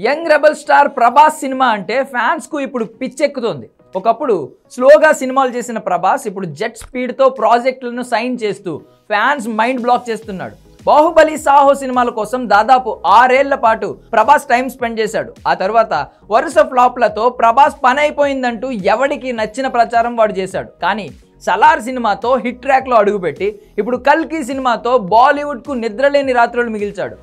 young rebel star Prabhas cinema అంటే fans కు ఇప్పుడు పిచ్చెక్కుతోంది ఒకప్పుడు స్లోగా సినిమాలు చేసిన ప్రభాస్ ఇప్పుడు జెట్ స్పీడ్తో ప్రాజెక్టులను సైన్ చేస్తూ ఫ్యాన్స్ మైండ్ బ్లాక్ చేస్తున్నాడు బాహుబలి సాహో సినిమాల కోసం దాదాపు ఆరేళ్ల పాటు ప్రభాస్ టైం స్పెండ్ చేశాడు ఆ తర్వాత వరుస ఫ్లాప్లతో ప్రభాస్ పని అయిపోయిందంటూ ఎవడికి నచ్చిన ప్రచారం వాడు చేశాడు కానీ సలార్ సినిమాతో హిట్ ట్రాక్లో అడుగుపెట్టి ఇప్పుడు కల్కి సినిమాతో బాలీవుడ్కు నిద్రలేని రాత్రులు మిగిల్చాడు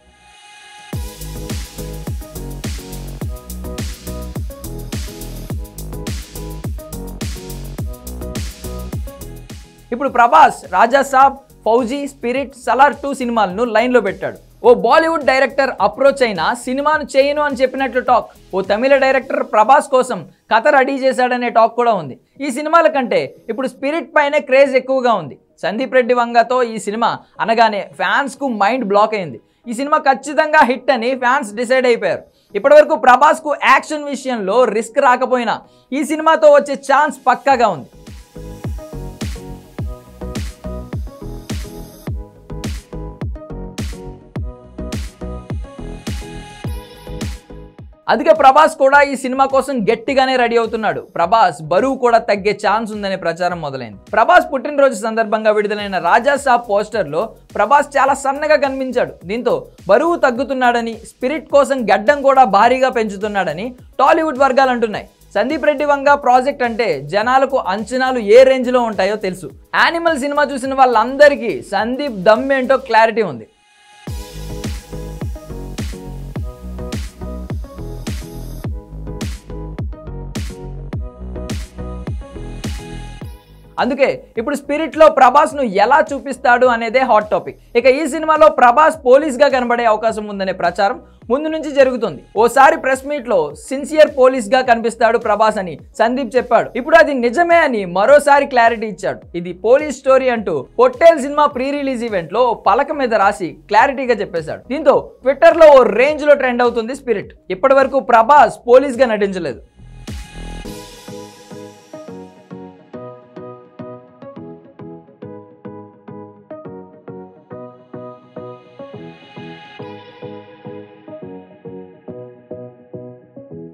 ఇప్పుడు ప్రభాస్ రాజా సాబ్ ఫౌజీ స్పిరిట్ సలార్ టూ సినిమాలను లైన్లో పెట్టాడు ఓ బాలీవుడ్ డైరెక్టర్ అప్రోచ్ అయినా సినిమాను చేయను అని చెప్పినట్లు టాక్ ఓ తమిళ డైరెక్టర్ ప్రభాస్ కోసం కథ రెడీ చేశాడనే టాక్ కూడా ఉంది ఈ సినిమాల కంటే ఇప్పుడు స్పిరిట్ పైనే క్రేజ్ ఎక్కువగా ఉంది సందీప్ రెడ్డి వంగతో ఈ సినిమా అనగానే ఫ్యాన్స్కు మైండ్ బ్లాక్ అయింది ఈ సినిమా ఖచ్చితంగా హిట్ అని ఫ్యాన్స్ డిసైడ్ అయిపోయారు ఇప్పటివరకు ప్రభాస్కు యాక్షన్ విషయంలో రిస్క్ రాకపోయినా ఈ సినిమాతో వచ్చే ఛాన్స్ పక్కాగా ఉంది అందుకే ప్రభాస్ కూడా ఈ సినిమా కోసం గట్టిగానే రెడీ అవుతున్నాడు ప్రభాస్ బరువు కూడా తగ్గే ఛాన్స్ ఉందనే ప్రచారం మొదలైంది ప్రభాస్ పుట్టినరోజు సందర్భంగా విడుదలైన రాజా సాబ్ పోస్టర్లో ప్రభాస్ చాలా సన్నగా కనిపించాడు దీంతో బరువు తగ్గుతున్నాడని స్పిరిట్ కోసం గడ్డం కూడా భారీగా పెంచుతున్నాడని టాలీవుడ్ వర్గాలు అంటున్నాయి సందీప్ రెడ్డి వంగ ప్రాజెక్ట్ అంటే జనాలకు అంచనాలు ఏ రేంజ్లో ఉంటాయో తెలుసు యానిమల్ సినిమా చూసిన వాళ్ళందరికీ సందీప్ దమ్ ఏంటో క్లారిటీ ఉంది అందుకే ఇప్పుడు స్పిరిట్లో ప్రభాస్ను ఎలా చూపిస్తాడు అనేదే హాట్ టాపిక్ ఇక ఈ సినిమాలో ప్రభాస్ పోలీస్గా కనబడే అవకాశం ఉందనే ప్రచారం ముందు నుంచి జరుగుతుంది ఓసారి ప్రెస్ మీట్లో సిన్సియర్ పోలీస్గా కనిపిస్తాడు ప్రభాస్ అని సందీప్ చెప్పాడు ఇప్పుడు అది నిజమే అని మరోసారి క్లారిటీ ఇచ్చాడు ఇది పోలీస్ స్టోరీ అంటూ Pottel cinema pre release event లో పలక మీద రాసి క్లారిటీగా చెప్పేశాడు దీంతో ట్విట్టర్ లో ఓ రేంజ్ లో ట్రెండ్ అవుతుంది స్పిరిట్ ఇప్పటి వరకు ప్రభాస్ పోలీస్ గా నటించలేదు